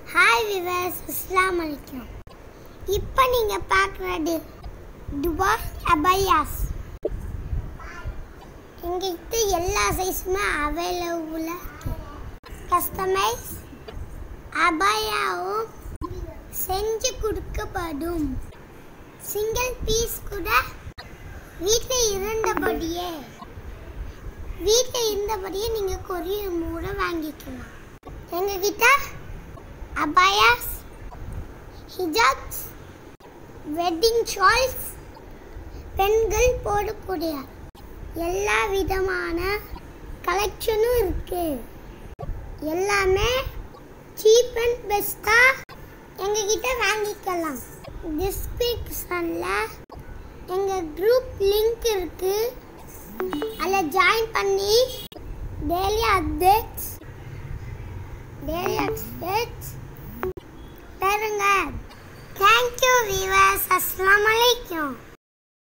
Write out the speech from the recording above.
hi viewers அஸ்லாம் வலைக்கம் இப்போ நீங்கள் பார்க்குறது துபாய் அபயாஸ் எங்ககிட்ட எல்லா சைஸுமே அவைலபிளாக இருக்கு கஸ்டமைஸ் அபயாவும் செஞ்சு கொடுக்கப்படும் சிங்கிள் பீஸ் கூட வீட்டில் இருந்தபடியே வீட்டில் இருந்தபடியே நீங்கள் கொரியர் மூலம் வாங்கிக்கலாம் எங்ககிட்ட அபாயாஸ் ஹிஜாப்ஸ் வெட்டிங் ஷால்ஸ் பெண்கள் போடக்கூடிய எல்லா விதமான கலெக்ஷனும் இருக்கு எல்லாமே சீப் அண்ட் பெஸ்ட்டாக எங்ககிட்ட வாங்கிக்கலாம் டிஸ்கிரிப்ஷனில் எங்கள் குரூப் லிங்க் இருக்கு அதில் ஜாயின் பண்ணி டெய்லி அப்டேட்ஸ் டெய்லி அப்டேட்ஸ் பாருங்க தேங்க்யூ வீவர்ஸ் அஸ்லாம் வலைக்கும்